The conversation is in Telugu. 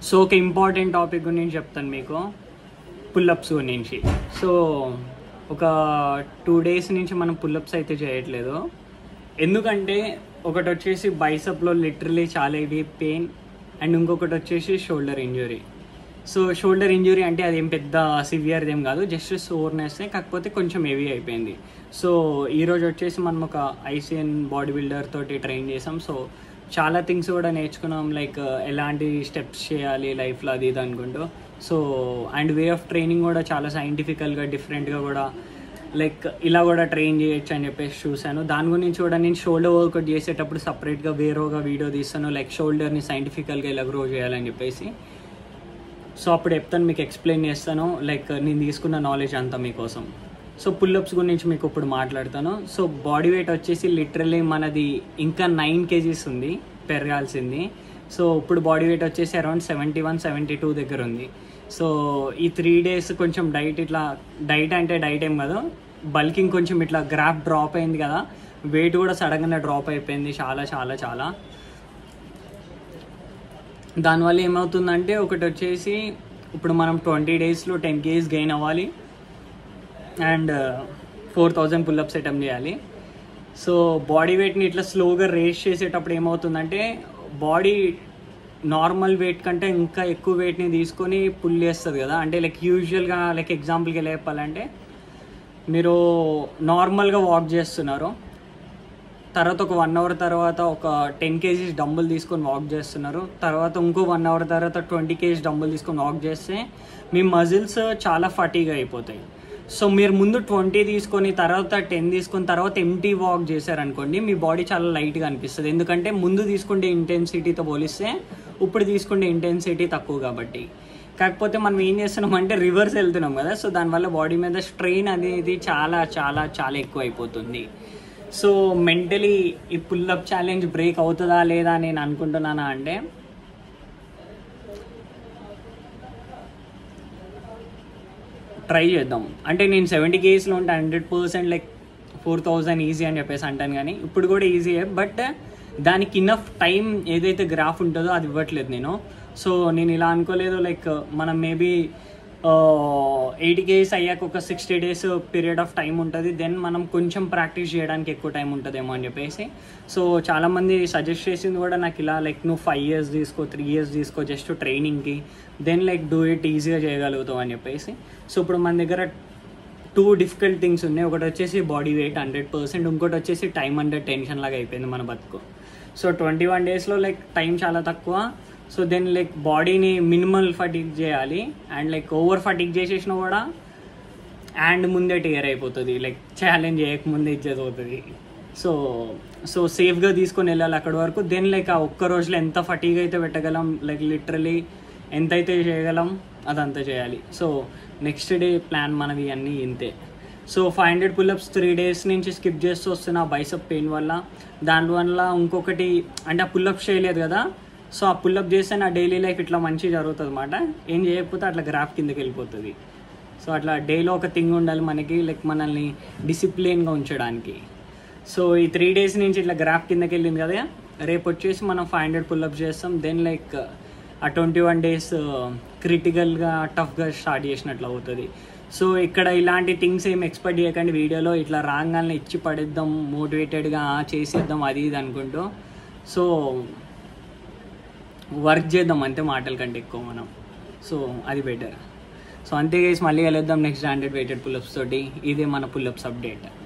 సో ఒక ఇంపార్టెంట్ టాపిక్ గురించి చెప్తాను మీకు పుల్లప్స్ గురించి సో ఒక టూ డేస్ నుంచి మనం పుల్లప్స్ అయితే చేయట్లేదు ఎందుకంటే ఒకటి వచ్చేసి బైసప్లో లిటరలీ చాలా ఇది పెయిన్ అండ్ ఇంకొకటి వచ్చేసి shoulder injury so shoulder injury అంటే అదేం పెద్ద సివియర్ ఏం కాదు జస్ట్ సోర్నెస్ కాకపోతే కొంచెం హెవీ అయిపోయింది సో ఈరోజు వచ్చేసి మనం ఒక ఐసిఎన్ బాడీ బిల్డర్ తోటి ట్రైన్ చేసాం సో చాలా థింగ్స్ కూడా నేర్చుకున్నాం లైక్ ఎలాంటి స్టెప్స్ చేయాలి లైఫ్లో అది ఇది అనుకుంటూ so and way of training కూడా చాలా సైంటిఫికల్గా డిఫరెంట్గా కూడా లైక్ ఇలా కూడా ట్రైన్ చేయొచ్చు అని చెప్పేసి చూశాను దాని గురించి కూడా నేను షోల్డర్ వర్కౌట్ చేసేటప్పుడు సపరేట్గా వేరేగా వీడియో తీస్తాను లైక్ షోల్డర్ని సైంటిఫికల్గా ఇలా గ్రో చేయాలని చెప్పేసి సో అప్పుడు చెప్తాను మీకు ఎక్స్ప్లెయిన్ చేస్తాను లైక్ నేను తీసుకున్న నాలెడ్జ్ అంతా మీకోసం సో పుల్అప్స్ గురించి మీకు ఇప్పుడు మాట్లాడతాను సో బాడీ వెయిట్ వచ్చేసి లిటరల్లీ మనది ఇంకా నైన్ కేజీస్ ఉంది పెరగాల్సింది సో ఇప్పుడు బాడీ వెయిట్ వచ్చేసి around seventy one seventy two దగ్గర ఉంది సో ఈ త్రీ డేస్ కొంచెం డైట్ ఇట్లా డైట్ అంటే డైట్ ఏం కాదు బల్కింగ్ కొంచెం ఇట్లా గ్రాఫ్ డ్రాప్ అయింది కదా వెయిట్ కూడా సడన్గా డ్రాప్ అయిపోయింది చాలా చాలా చాలా దానివల్ల ఏమవుతుందంటే ఒకటి వచ్చేసి ఇప్పుడు మనం ట్వంటీ డేస్లో టెన్ కేజీస్ గెయిన్ అవ్వాలి and four thousand pullups attempt చేయాలి సో బాడీ వెయిట్ని ఇట్లా స్లోగా రేస్ చేసేటప్పుడు ఏమవుతుందంటే బాడీ నార్మల్ వెయిట్ కంటే ఇంకా ఎక్కువ వెయిట్ని తీసుకొని పుల్ చేస్తుంది కదా అంటే లైక్ యూజువల్గా లైక్ ఎగ్జాంపుల్కి ఎలా చెప్పాలంటే మీరు నార్మల్గా వాక్ చేస్తున్నారు తర్వాత ఒక వన్ అవర్ తర్వాత ఒక టెన్ కేజీస్ డంబుల్ తీసుకొని వాక్ చేస్తున్నారు తర్వాత ఇంకో వన్ అవర్ తర్వాత ట్వంటీ కేజీస్ డంబుల్ తీసుకొని వాక్ చేస్తే మీ మజిల్స్ చాలా ఫటీగా అయిపోతాయి సో మీరు ముందు ట్వంటీ తీసుకొని తర్వాత టెన్ తీసుకొని తర్వాత ఎంటీ వాక్ చేశారనుకోండి మీ బాడీ చాలా లైట్గా అనిపిస్తుంది ఎందుకంటే ముందు తీసుకుంటే ఇంటెన్సిటీతో పోలిస్తే ఇప్పుడు తీసుకుంటే ఇంటెన్సిటీ తక్కువ కాబట్టి కాకపోతే మనం ఏం చేస్తున్నాం అంటే రివర్స్ వెళ్తున్నాం కదా సో దానివల్ల బాడీ మీద స్ట్రెయిన్ అనేది చాలా చాలా చాలా ఎక్కువ అయిపోతుంది సో మెంటలీ ఈ పుల్అప్ ఛాలెంజ్ బ్రేక్ అవుతుందా లేదా అని నేను అనుకుంటున్నానా అంటే ట్రై చేద్దాం అంటే నేను సెవెంటీ కేజీస్లో ఉంటే hundred percent like four thousand easy అని చెప్పేసి అంటాను కానీ ఇప్పుడు కూడా ఈజీయే బట్ దానికి ఇన్నఫ్ టైం ఏదైతే గ్రాఫ్ ఉంటుందో అది ఇవ్వట్లేదు నేను సో నేను ఇలా అనుకోలేదు లైక్ మనం మేబీ ఎయిటీ కేజీస్ అయ్యాక ఒక sixty days period of time ఉంటుంది దెన్ మనం కొంచెం ప్రాక్టీస్ చేయడానికి ఎక్కువ టైం ఉంటుందేమో అని చెప్పేసి సో చాలామంది సజెస్ట్ చేసింది కూడా నాకు ఇలా లైక్ నువ్వు ఫైవ్ ఇయర్స్ తీసుకో త్రీ ఇయర్స్ తీసుకో జస్ట్ ట్రైనింగ్కి దెన్ లైక్ డూ ఇట్ ఈజీగా చేయగలుగుతావు అని చెప్పేసి సో ఇప్పుడు మన దగ్గర టూ డిఫికల్ట్ థింగ్స్ ఉన్నాయి ఒకటి వచ్చేసి బాడీ వెయిట్ హండ్రెడ్ పర్సెంట్ ఇంకోటి వచ్చేసి టైం అండర్ టెన్షన్ లాగా అయిపోయింది మన బతుకు సో ట్వంటీ వన్ డేస్లో లైక్ టైం చాలా తక్కువ సో దెన్ లైక్ బాడీని మినిమల్ ఫటిక్ చేయాలి అండ్ లైక్ ఓవర్ ఫటిక్ చేసేసినా కూడా అండ్ ముందే టియర్ అయిపోతుంది లైక్ ఛాలెంజ్ చేయకముందే ఇచ్చేది అవుతుంది సో సో సేఫ్గా తీసుకొని వెళ్ళాలి అక్కడి వరకు దెన్ లైక్ ఆ ఒక్క రోజులో ఎంత ఫటీగా అయితే పెట్టగలం లైక్ లిటరలీ ఎంత అయితే చేయగలం అదంతా చేయాలి సో నెక్స్ట్ డే ప్లాన్ మనవి అన్నీ ఇంతే so five hundred pullups three days నుంచి స్కిప్ చేస్తూ వస్తున్న బైసప్ పెయిన్ వల్ల దానివల్ల ఇంకొకటి అంటే ఆ పుల్అప్ చేయలేదు కదా సో ఆ పుల్అప్ చేస్తే నా డైలీ లైఫ్ ఇట్లా మంచిగా జరుగుతుంది అనమాట ఏం చేయకపోతే అట్లా గ్రాఫ్ కిందకి వెళ్ళిపోతుంది సో అట్లా డైలో ఒక థింగ్ ఉండాలి మనకి లైక్ మనల్ని డిసిప్లిన్గా ఉంచడానికి సో ఈ త్రీ డేస్ నుంచి ఇట్లా గ్రాఫ్ కిందకి వెళ్ళింది కదా రేపు వచ్చేసి మనం ఫైవ్ హండ్రెడ్ పుల్అప్ చేస్తాం దెన్ లైక్ ఆ ట్వంటీ వన్ డేస్ క్రిటికల్గా టఫ్గా స్టార్ట్ చేసినట్లు అవుతుంది సో ఇక్కడ ఇలాంటి థింగ్స్ ఏం ఎక్స్పెక్ట్ చేయకండి వీడియోలో ఇట్లా రాగానే ఇచ్చి పడేద్దాం మోటివేటెడ్గా చేసేద్దాం అది ఇది అనుకుంటూ సో వర్క్ చేద్దాం అంతే మాటల కంటే ఎక్కువ మనం సో అది బెటర్ సో అంతే గైస్ మళ్ళీ కలుద్దాం నెక్స్ట్ హండ్రెడ్ వెయిటెడ్ పుల్అప్స్ తోటి ఇదే మన పుల్అప్స్ అప్డేట్